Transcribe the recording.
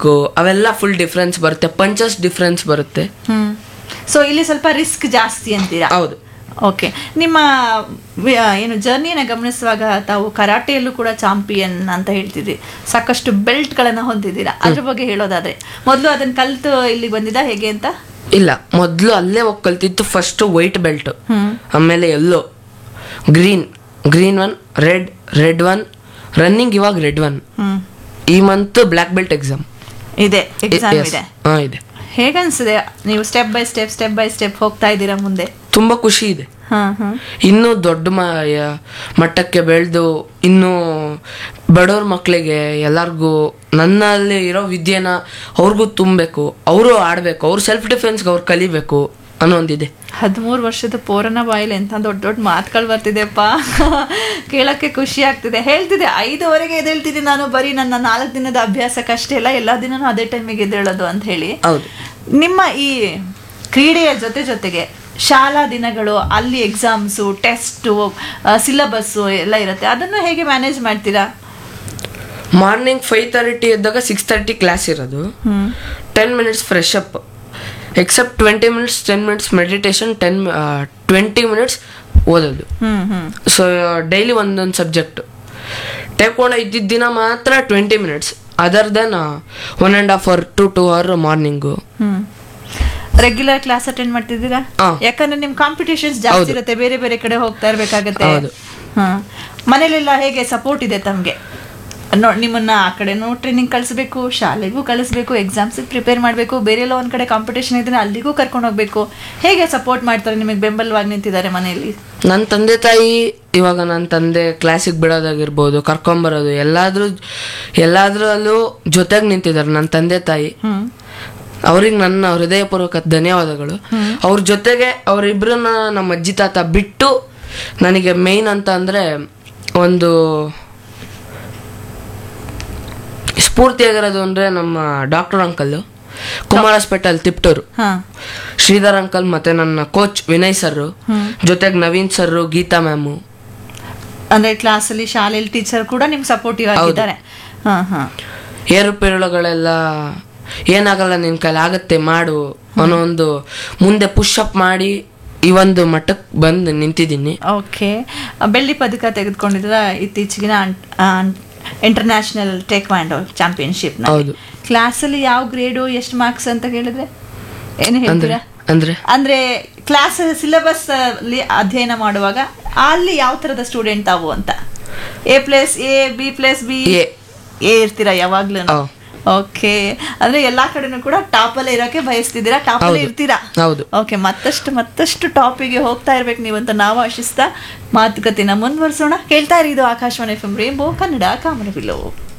Kick ಅವೆಲ್ಲ full difference ಬರುತ್ತೆ punches difference ಬರುತ್ತೆ ಹ್ಮ್ ಸೊ ಇಲ್ಲಿ ಸ್ವಲ್ಪ ರಿಸ್ಕ್ ಜಾಸ್ತಿ ಅಂತೀರಾ ಹೌದು ಓಕೆ ನಿಮ್ಮ ವಿ- ಆ, ಏನು ಜರ್ನಿಯನ್ನು ಗಮನಿಸುವಾಗ ತಾವು ಕರಾಟೆಯಲ್ಲೂ ಕೂಡ ಚಾಂಪಿಯನ್ ಅಂತ ಹೇಳ್ತಿದ್ರಿ ಸಾಕಷ್ಟು ಬೆಲ್ಟ್ಗಳನ್ನು ಹೊಂದಿದ್ದೀರಾ ಅದ್ರ ಬಗ್ಗೆ ಹೇಳೋದಾದ್ರೆ ಮೊದಲು ಅದನ್ನ ಕಲ್ತು ಇಲ್ಲಿ ಬಂದಿದ್ದ ಹೇಗೆ ಅಂತ ಇಲ್ಲ ಮೊದಲು ಅಲ್ಲೇ ಹೋಗಿ ಕಲ್ತಿತ್ತು ಫಸ್ಟ್ ವೈಟ್ ಬೆಲ್ಟ್ ಹ್ಮ್ ಆಮೇಲೆ yellow green green one red red one running ಇವಾಗ ರೆಡ್ ಒನ್ ಹ್ಮ್ ಈ ಮಂತ್ ಬ್ಲ್ಯಾಕ್ ಬೆಲ್ಟ್ ಎಕ್ಸಾಮ್ ಇದೆ ಎಕ್ಸಾಮ್ ಇದೆ ಹಾ ಇದೆ ಹೇಗನ್ಸಿದೆ ನೀವು step by step step by step ಹೋಗ್ತಾ ಇದ್ದೀರಾ ಮುಂದೆ ತುಂಬಾ ಖುಷಿ ಇದೆ ಹಾ ಹಾ ಇನ್ನೂ ದೊಡ್ಡ ಮ ಯ- ಮಟ್ಟಕ್ಕೆ ಬೆಳೆದು ಇನ್ನೂ ಬಡವ್ರ ಮಕ್ಕಳಿಗೆ ಎಲ್ಲರಿಗೂ ನನ್ನಲ್ಲಿ ಇರೋ ವಿದ್ಯೆನ ಅವ್ರಿಗೂ ತುಂಬಬೇಕು ಅವರು ಆಡಬೇಕು ಅವ್ರು ಸೆಲ್ಫ್ ಡಿಫೆನ್ಸ್ಗೆ ಅವ್ರು ಕಲಿಬೇಕು ಅನ್ನೋ ಒಂದಿದೆ ಹದಿಮೂರು ವರ್ಷದ ಪೋರನ ಬಾಯಿಲೆ ಎಂತ ದೊಡ್ಡ ದೊಡ್ಡ ಮಾತುಗಳು ಬರ್ತಿದೆಪ್ಪ ಕೇಳಕ್ಕೆ ಖುಷಿ ಆಗ್ತಿದೆ ಹೇಳ್ತಿದೆ ಐದುವರೆಗೆ ಎದ್ದೇಳ್ತಿದ್ದೆ ನಾನು ಬರೀ ನನ್ನ ನಾಲ್ಕು ದಿನದ ಅಭ್ಯಾಸಕ್ಕಷ್ಟೇ ಅಲ್ಲ ಎಲ್ಲ ದಿನನೂ ಅದೇ ಟೈಮಿಗೆ ಎದ್ದೇಳೋದು ಅಂತ ಹೇಳಿ ಹೌದು ನಿಮ್ಮ ಈ ಕ್ರೀಡೆಯ ಜೊತೆ ಜೊತೆಗೆ ಶಾಲಾ ದಿನಗಳು ಅಲ್ಲಿ ಎಕ್ಸಾಮ್ಸು ಟೆಸ್ಟು ಸಿಲಬಸ್ಸು ಎಲ್ಲ ಇರುತ್ತೆ ಅದನ್ನು ಹೇಗೆ ಮ್ಯಾನೇಜ್ ಮಾಡ್ತೀರಾ ಮಾರ್ನಿಂಗ್ ಫೈವ್ ತರ್ಟಿ ಎದ್ದಾಗ ಸಿಕ್ಸ್ ತರ್ಟಿ ಕ್ಲಾಸ್ ಇರೋದು hmm ten minutes fresh up except twenty minutes ten minutes meditation ten twenty minutes ಓದೋದು ಹ್ಮ್ ಹ್ಮ್ ಸೊ ಡೈಲಿ ಒಂದೊಂದು ಸಬ್ಜೆಕ್ಟ್ ಟೇಕೋಣ ಇದ್ದಿದ್ದ ದಿನ ಮಾತ್ರ twenty minutes other then one and half hour to two hour morning hmm regular class attend ಮಾಡ್ತಿದ್ದೀರಾ ಹಾ. ಯಾಕಂದ್ರೆ ನಿಮ್ ಕಾಂಪಿಟೇಷನ್ಸ್ ಜಾಸ್ತಿ ಇರುತ್ತೆ ಬೇರೆ ಬೇರೆ ಕಡೆ ಹೋಗ್ತಾ ಇರ್ಬೇಕಾಗತ್ತೆ ಹೌದು. ಹಾ ಮನೇಲೆಲ್ಲ ಹೇಗೆ ಸಪೋರ್ಟ್ ಇದೆ ತಮ್ಗೆ ನೋ ನಿಮ್ಮನ್ನ ಆ ಕಡೆನೂ ಟ್ರೈನಿಂಗ್ ಕಳಿಸ್ಬೇಕು ಶಾಲೆಗೂ ಕಳಿಸ್ಬೇಕು ಎಕ್ಸಾಮ್ಸಿಗೆ ಪ್ರಿಪೇರ್ ಮಾಡಬೇಕು ಬೇರೆ ಎಲ್ಲ ಒಂದ್ ಕಡೆ ಕಾಂಪಿಟೇಷನ್ ಇದ್ರೆ ಅಲ್ಲಿಗೂ ಕರ್ಕೊಂಡು ಹೋಗ್ಬೇಕು ಹೇಗೆ ಸಪೋರ್ಟ್ ಮಾಡ್ತಾರೆ ನಿಮಗೆ ಬೆಂಬಲವಾಗಿ ನಿಂತಿದ್ದಾರೆ ಮನೆಯಲ್ಲಿ ನನ್ನ ತಂದೆ ತಾಯಿ ಇವಾಗ ನನ್ನ ತಂದೆ ಕ್ಲಾಸಿಗೆ ಬಿಡೋದಾಗಿರ್ಬೋದು ಕರ್ಕೊಂಬರೋದು ಎಲ್ಲಾದ್ರೂ ಎಲ್ಲಾದ್ರಲ್ಲೂ ಜೊತೆಗೆ ನಿಂತಿದ್ದಾರೆ ನನ್ನ ತಂದೆ ತಾಯಿ ಹ್ಮ್ ಅವ್ರಿಗೆ ನನ್ನ ಹೃದಯಪೂರ್ವಕ ಧನ್ಯವಾದಗಳು ಅವ್ರ ಜೊತೆಗೆ ಅವರಿಬ್ಬರನ್ನ ನಮ್ಮ ಅಜ್ಜಿ ತಾತ ಬಿಟ್ಟು ನನಗೆ ಮೇಯ್ನ್ ಅಂತ ಅಂದರೆ ಒಂದು ಸ್ಫೂರ್ತಿಯಾಗಿರೋದು ಅಂದರೆ ನಮ್ಮ doctor uncle Kumar hospital Tiptur ಹಾ ಶ್ರೀಧರ್ ಅಂಕಲ್ ಮತ್ತೆ ನನ್ನ ಕೋಚ್ ವಿನಯ್ ಸರ್ ಜೊತೆಗೆ ನವೀನ್ ಸರ್ ಗೀತಾ ಮ್ಯಾಮು ಅಂದ್ರೆ ಕ್ಲಾಸಲ್ಲಿ ಶಾಲೆಯಲ್ಲಿ ಟೀಚರ್ ಕೂಡ ನಿಮ್ಗೆ ಸಪೋರ್ಟಿವ್ ಆಗಿದ್ದಾರೆ ಹಾ ಹಾ ಏರುಪೇರುಗಳೆಲ್ಲ ಏನಾಗಲ್ಲ ನಿನ್ ಕೈಲಿ ಆಗತ್ತೆ ಮಾಡು ಅನ್ನೋ ಒಂದು ಮುಂದೆ ಪುಷ್ ಅಪ್ ಮಾಡಿ ಈ ಒಂದು ಮಟ್ಟಕ್ಕೆ ಬಂದು ನಿಂತಿದ್ದೀನಿ ಓಕೆ ಬೆಳ್ಳಿ ಪದಕ ತೆಗೆದುಕೊಂಡಿದ್ರ ಇತ್ತೀಚೆಗಿನ ಇಂಟರ್ನ್ಯಾಷನಲ್ ಟೇಕ್ವಾಂಡೋ ಚಾಂಪಿಯನ್ಶಿಪ್ ಹೌದು. ಕ್ಲಾಸಲ್ಲಿ ಯಾವ ಗ್ರೇಡು ಎಷ್ಟು ಮಾರ್ಕ್ಸ್ ಅಂತ ಹೇಳಿದ್ರೆ ಏನು ಅಂದ್ರೆ ಹೇಳ್ತೀರಾ ಅಂದ್ರೆ ಅಂದ್ರೆ ಕ್ಲಾಸ್ ಸಿಲೆಬಸ್ ಅಲ್ಲಿ ಅಧ್ಯಯನ ಮಾಡುವಾಗ ಅಲ್ಲಿ ಯಾವ ತರದ ಸ್ಟೂಡೆಂಟ್ ತಾವು ಅಂತ A plus A B plus B A. A ಇರ್ತೀರಾ ಯಾವಾಗ್ಲೂ ಹೌದು. ಓಕೆ ಅಂದ್ರೆ ಎಲ್ಲಾ ಕಡೆನೂ ಕೂಡ ಟಾಪ್ ಅಲ್ಲೇ ಇರೋಕೆ ಬಯಸ್ತಿದ್ದೀರಾ ಟಾಪ್ ಅಲ್ಲೇ ಹೌದು. ಇರ್ತೀರಾ ಹೌದು ಓಕೆ ಮತ್ತಷ್ಟು ಮತ್ತಷ್ಟು ಟಾಪಿಗೆ ಹೋಗ್ತಾ ಇರ್ಬೇಕು ನೀವಂತ ನಾವು ಆಶಿಸ್ತಾ ಮಾತುಕತೆನ ಮುಂದುವರಿಸೋಣ ಕೇಳ್ತಾ ಇರಿ ಇದು Akashvani F M rainbow Kannada ಕಾಮನಬಿಲ್ಲು